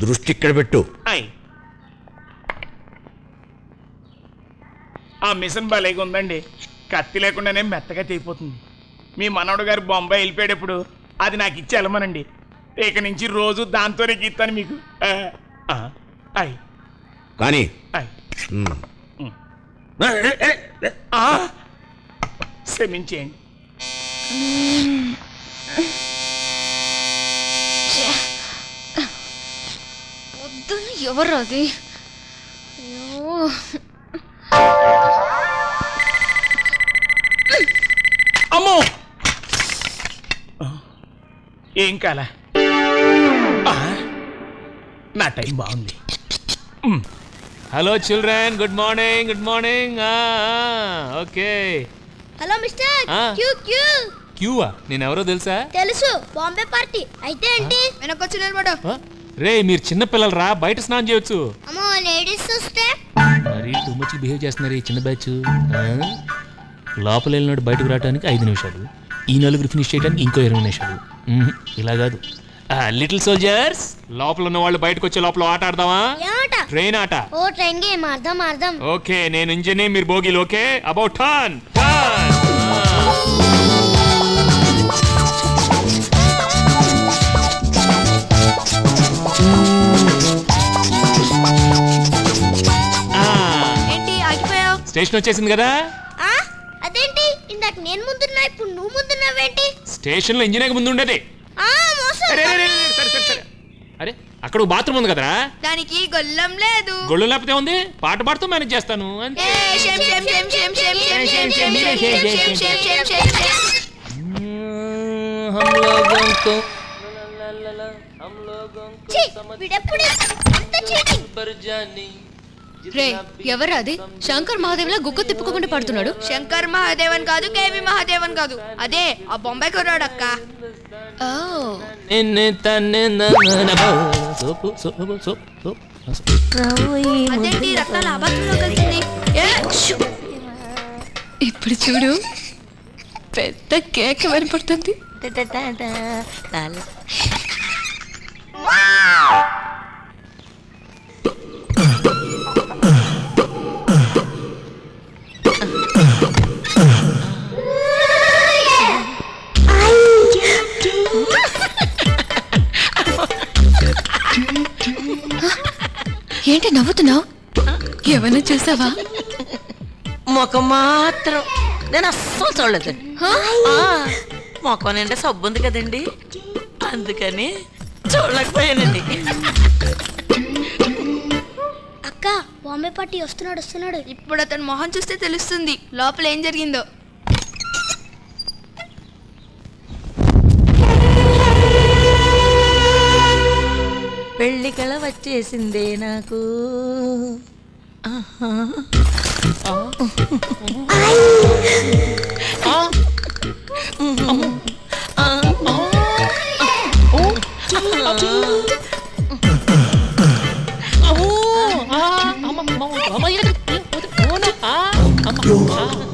దృష్టి ఇక్కడ పెట్టు అయ్ ఆ మిషన్ భలేగా ఉందండి కత్తి లేకుండానే మెత్తగా తెగిపోతుంది మీ మనవడు గారు బొంబాయి వెళ్ళిపోయేటప్పుడు అది నాకు ఇచ్చి వెళ్ళమనండి ఇక నుంచి రోజు దాంతోనే గీస్తాను మీకు ఆ, ఆ, అయ్ కానీ అయ్ ఉమ్. ఉమ్. ఆ, క్షమించేయండి వద్దు ఎవరు అది అయ్యో అమ్మో ఆ, ఏం కాలా ఆ, నా టైం బాగుంది hello children good morning good morning okay hello mister ఆ. క్యూ క్యూ క్యూవా నేను ఎవరో తెలుసా తెలుసు బాంబే పార్టీ అయితే ఏంటి వెనకొచ్చి నిలబడు ఆ? రే మీరు చిన్నపిల్లలు రా బయట స్నానం చేయొచ్చు అమ్మో లేడీస్ వస్తే మరి టూ మచ్ బిహేవ్ చేస్తున్నారు ఈ చిన్న బ్యాచ్ లోపల వెళ్ళినాడు బయటకు రావడానికి ఐదు నిమిషాలు ఈ నలుగురు ఫినిష్ చేయడానికి ఇంకో ఇరవై నిమిషాలు మ్మ్, ఇలా కాదు లిటిల్ సోల్జర్స్ లోపల ఉన్న వాళ్ళు బయటకు వచ్చే లోపల ఆట ఆడదామా ఏమాట ట్రైన్ ఆట ఓ ట్రైన్ గేమ్ అర్థం అర్థం ఓకే నేను ఇంజనీ మీరు బోగిలు ఓకే అబౌట్ టర్న్ ఏంటి ఆగిపోయావు స్టేషన్ వచ్చేసింది కదా అదేంటి ఇందాక నేను ముందున్నా ఇప్పుడు నువ్వు ముందున్నావేంటి స్టేషన్ లో ఇంజనీర్ ముందు ఉండేది ఆ, మోసం. అరే అరే, అరే, సరే సరే సరే అరే అక్కడ బాత్రూమ్ ఉంది కదరా దానికి గొల్లం లేదు గొళ్ళు లేకపోతే ఉంది పాట పాడుతూ మేనేజ్ చేస్తాను అంతే ఏ, shame, shame, shame, shame, shame, shame, shame, shame, shame, shame, shame, shame, shame, shame. ఛీ, వీడెప్పుడు ఇంత cheating. రే ఎవరు అది శంకర్ మహాదేవ్లా గుక్క తిప్పుకోకుండా పడుతున్నాడు శంకర్ మహాదేవన్ కాదు కేవి మహాదేవన్ కాదు అదే ఆ బొంబాయి కుర్రాడు అక్క ఓ నిన్ను తన్ను నన్ను సోపు సోపు సోపు సోపు అదేంటి రత్నాలు అబద్ధంలో కలిసింది ఏ, షూ. ఇప్పుడు చూడు పెద్ద కేక్ వినపడుతుంది ఏంటి నవ్వుతున్నావు ఏమైనా చూసావా ముఖం మాత్రం నేను అస్సలు చూడలేదు ఆ, ముఖం నిండా సబ్బు ఉంది కదండి అందుకని చూడలేకపోయానండి అక్క బాంబే పార్టీ వస్తున్నాడు వస్తున్నాడు ఇప్పుడు అతను మొహం చూస్తే తెలుస్తుంది లోపల ఏం జరిగిందో పెళ్లి కళ వచ్చేసిందే నాకు ఆహా. అమ్మ